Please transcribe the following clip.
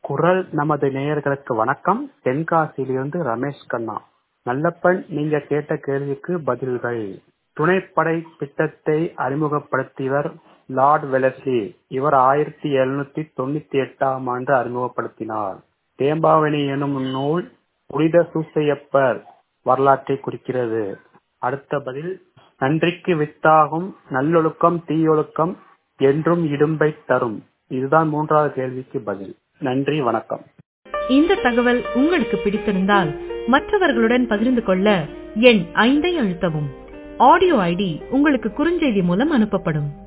குரல் நமது நேயர்களுக்கு வணக்கம் தென்காசியிலிருந்து ரமேஷ் கண்ணா நல்லப்பன் நீங்க கேட்ட கேள்விக்கு பதில்கள் துணைப்படை திட்டத்தை அறிமுகப்படுத்தியவர் லார்ட் வெலஸ்லி இவர் ஆயிரத்தி எழுநூத்தி தொண்ணூத்தி எட்டாம் ஆண்டு அறிமுகப்படுத்தினார் தேம்பாவணி எனும் நூல் புனித சூசையப்பர் வரலாற்றை குறிக்கிறது அடுத்த பதில் நன்றிக்கு வித்தாகும் நல்லொழுக்கம் தீயொழுக்கம் என்றும் இடும்பை தரும் இதுதான் மூன்றாவது கேள்விக்கு பதில் நன்றி வணக்கம் இந்த தகவல் உங்களுக்கு பிடித்திருந்தால் மற்றவர்களுடன் பகிர்ந்து கொள்ள எண் ஐந்தை அழுத்தவும் ஆடியோ ஐடி உங்களுக்கு குறுஞ்செய்தி மூலம் அனுப்பப்படும்